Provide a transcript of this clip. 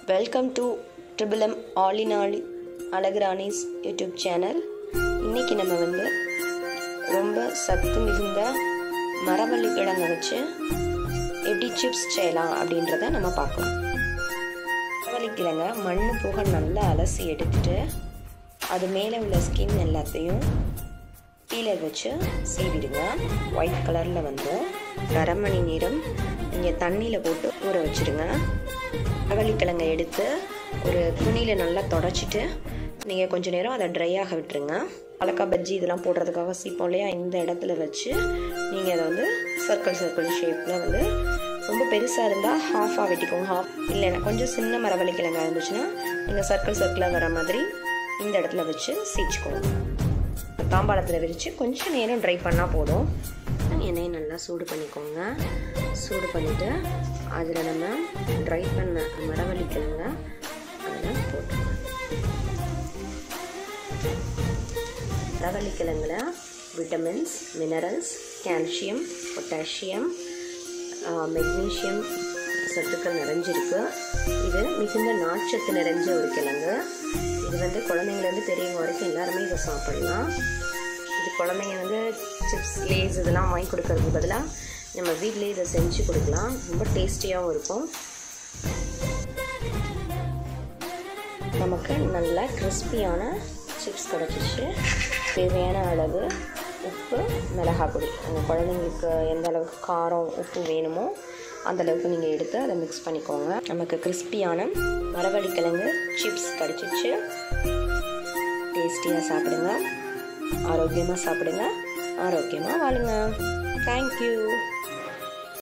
welcome to triple M all in all அழகுராணிஸ் YouTube channel இன்றைக்கி நம்ம வந்து ரொம்ப சத்து மிகுந்த மரவள்ளி கிழங்கை வச்சு எப்படி சிப்ஸ் செய்யலாம் அப்படின்றத நம்ம பார்க்கலாம் மரவள்ளி கிழங்க மண் போக நல்லா அலசி எடுத்துட்டு அது மேலே உள்ள ஸ்கின் எல்லாத்தையும் பீலர் வச்சு சீவிடுங்க ஒயிட் கலரில் வந்துடும் அரை மணி நேரம் நீங்கள் தண்ணியில் போட்டு ஊற வச்சுடுங்க மரவள்ளிக்கிழங்கை எடுத்து ஒரு துணியில் நல்லா தொடச்சிட்டு நீங்கள் கொஞ்ச நேரம் அதை ட்ரை ஆக விட்டுருங்க அலக்கா பஜ்ஜி இதெல்லாம் போடுறதுக்காக சீப்போம் இல்லையா இந்த இடத்துல வச்சு நீங்கள் அதை வந்து சர்க்கிள் சர்க்கிள் ஷேப்பில் வந்து ரொம்ப பெருசாக இருந்தால் ஹாஃபாக வெட்டிக்கோங்க ஹாஃப் இல்லைன்னா கொஞ்சம் சின்ன மரவள்ளிக்கிழங்கா இருந்துச்சுன்னா நீங்கள் சர்க்கிள் சர்க்கிளாக வர மாதிரி இந்த இடத்துல வச்சு சீச்சிக்கோங்க தாம்பாளத்தில் விரித்து கொஞ்சம் நேரம் ட்ரை பண்ணால் போதும் எண்ணெயை நல்லா சூடு பண்ணிக்கோங்க சூடு பண்ணிவிட்டு அதில் நம்ம ட்ரை பண்ண மரவள்ளி கிழங்க அதில் போட்டுருங்க மரவள்ளி கிழங்குல vitamins minerals calcium potassium magnesium சத்துக்கள் நிறைஞ்சிருக்கு இது மிகுந்த நார்ச்சத்து நிறைஞ்ச ஒரு கிழங்கு இது வந்து குழந்தைங்கலேருந்து பெரியவங்க வரைக்கும் எல்லாருமே இதை சாப்பிடலாம் இது குழந்தைங்க வந்து சிப்ஸ் லேஸ் இதெல்லாம் வாங்கி கொடுக்கறதுக்கு பதிலாக நம்ம வீட்டிலே இதை செஞ்சு கொடுக்கலாம் ரொம்ப டேஸ்டியாகவும் இருக்கும் நமக்கு நல்ல கிறிஸ்பியான சிப்ஸ் கிடச்சிச்சு தேவையான அளவு உப்பு மிளகாய் பொடி உங்கள் குழந்தைங்களுக்கு எந்த அளவுக்கு காரம் உப்பு வேணுமோ அந்த அளவுக்கு நீங்கள் எடுத்து அதை மிக்ஸ் பண்ணிக்கோங்க நமக்கு கிறிஸ்பியான மரவள்ளிக்கிழங்கு சிப்ஸ் கிடச்சிச்சு டேஸ்டியாக சாப்பிடுங்க ஆரோக்கியமாக சாப்பிடுங்க ஆரோக்கியமாக வாழுங்க தேங்க்யூ